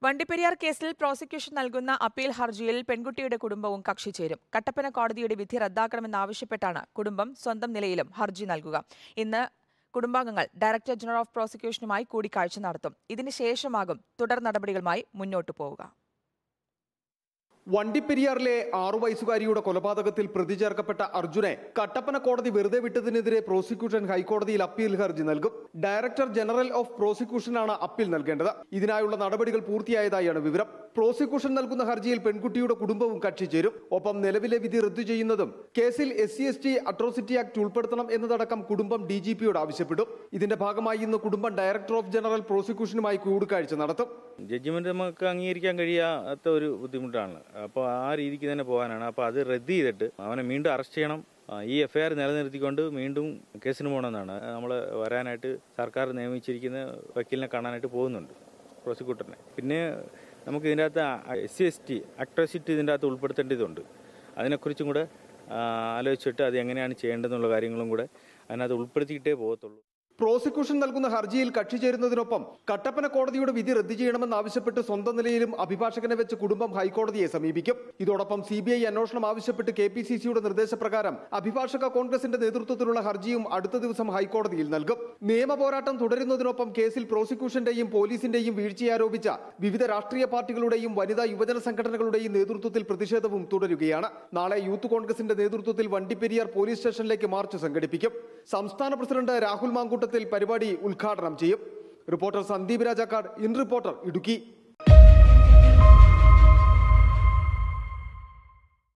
വണ്ടിപ്പെരിയാർ കേസിൽ പ്രോസിക്യൂഷൻ നൽകുന്ന അപ്പീൽ ഹർജിയിൽ പെൺകുട്ടിയുടെ കുടുംബവും കക്ഷി ചേരും കട്ടപ്പന കോടതിയുടെ വിധി റദ്ദാക്കണമെന്നാവശ്യപ്പെട്ടാണ് കുടുംബം സ്വന്തം നിലയിലും ഹർജി നൽകുക ഇന്ന് കുടുംബാംഗങ്ങൾ ഡയറക്ടർ ജനറൽ ഓഫ് പ്രോസിക്യൂഷനുമായി കൂടിക്കാഴ്ച നടത്തും ഇതിനുശേഷമാകും തുടർ നടപടികളുമായി മുന്നോട്ടു പോവുക വണ്ടിപ്പെരിയാറിലെ ആറു വയസ്സുകാരിയുടെ കൊലപാതകത്തിൽ പ്രതി ചേർക്കപ്പെട്ട അർജുനെ കട്ടപ്പന കോടതി വെറുതെ വിട്ടതിനെതിരെ പ്രോസിക്യൂഷൻ ഹൈക്കോടതിയിൽ അപ്പീൽ ഹർജി നൽകും ഡയറക്ടർ ജനറൽ ഓഫ് പ്രോസിക്യൂഷനാണ് അപ്പീൽ നൽകേണ്ടത് ഇതിനായുള്ള നടപടികൾ പൂർത്തിയായതായാണ് വിവരം പ്രോസിക്യൂഷൻ നൽകുന്ന ഹർജിയിൽ പെൺകുട്ടിയുടെ കുടുംബവും കക്ഷി ചേരും ഒപ്പം നിലവിലെ വിധി റദ്ദു ചെയ്യുന്നതും കേസിൽ S C S T atrocity act ഉൾപ്പെടുത്തണം എന്നതടക്കം കുടുംബം ഡി ജി പിയോട് ആവശ്യപ്പെടും ഇതിന്റെ ഭാഗമായി ഇന്ന് കുടുംബം ഡയറക്ടർ ഓഫ് ജനറൽ പ്രോസിക്യൂഷനുമായി കൂടിക്കാഴ്ച നടത്തും ജഡ്ജിമെന്റ് നമുക്ക് അംഗീകരിക്കാൻ കഴിയാത്ത ഒരു ബുദ്ധിമുട്ടാണ് അപ്പോൾ ആ രീതിക്ക് തന്നെ പോകാനാണ് അപ്പോൾ അത് റദ്ദ് ചെയ്തിട്ട് അവനെ വീണ്ടും അറസ്റ്റ് ചെയ്യണം ആ, ഈ എഫ്ഐആർ നിലനിർത്തിക്കൊണ്ട് വീണ്ടും കേസിന് പോകണമെന്നാണ് നമ്മൾ വരാനായിട്ട് സർക്കാർ നിയമിച്ചിരിക്കുന്ന വക്കീലിനെ കാണാനായിട്ട് പോകുന്നുണ്ട് പ്രോസിക്യൂട്ടറിനെ പിന്നെ നമുക്ക് ഇതിൻ്റെ അകത്ത് S C S T atrocity ഇതിൻ്റെ അകത്ത് ഉൾപ്പെടുത്തേണ്ടതുണ്ട് അതിനെക്കുറിച്ചും കൂടെ ആ, ആലോചിച്ചിട്ട് അത് എങ്ങനെയാണ് ചെയ്യേണ്ടതെന്നുള്ള കാര്യങ്ങളും കൂടെ അതിനകത്ത് ഉൾപ്പെടുത്തിയിട്ടേ പോകത്തുള്ളൂ പ്രോസിക്യൂഷൻ നൽകുന്ന ഹർജിയിൽ കക്ഷി ചേരുന്നതിനൊപ്പം കട്ടപ്പന കോടതിയുടെ വിധി റദ്ദു ചെയ്യണമെന്നാവശ്യപ്പെട്ട് സ്വന്തം നിലയിലും അഭിഭാഷകനെ വെച്ച് കുടുംബം ഹൈക്കോടതിയെ സമീപിക്കും ഇതോടൊപ്പം സി ബി ഐ അന്വേഷണം ആവശ്യപ്പെട്ട് കെ പി സി സിയുടെ നിർദ്ദേശപ്രകാരം അഭിഭാഷക കോൺഗ്രസിന്റെ നേതൃത്വത്തിലുള്ള ഹർജിയും അടുത്ത ദിവസം ഹൈക്കോടതിയിൽ നൽകും നിയമ പോരാട്ടം തുടരുന്നതിനൊപ്പം കേസിൽ പ്രോസിക്യൂഷന്റെയും പോലീസിന്റെയും വീഴ്ചയാരോപിച്ച വിവിധ രാഷ്ട്രീയ പാർട്ടികളുടെയും വനിതാ യുവജന സംഘടനകളുടെയും നേതൃത്വത്തിൽ പ്രതിഷേധവും തുടരുകയാണ് നാളെ യൂത്ത് കോൺഗ്രസിന്റെ നേതൃത്വത്തിൽ വണ്ടിപ്പെരിയാർ പോലീസ് സ്റ്റേഷനിലേക്ക് മാർച്ച് സംഘടിപ്പിക്കും സംസ്ഥാന പ്രസിഡന്റ് രാഹുൽ മാങ്കൂട്ടത്തിൽ പരിപാടി ഉദ്ഘാടനം ചെയ്യും reporter Sandeep Rajakkad in reporter Idukki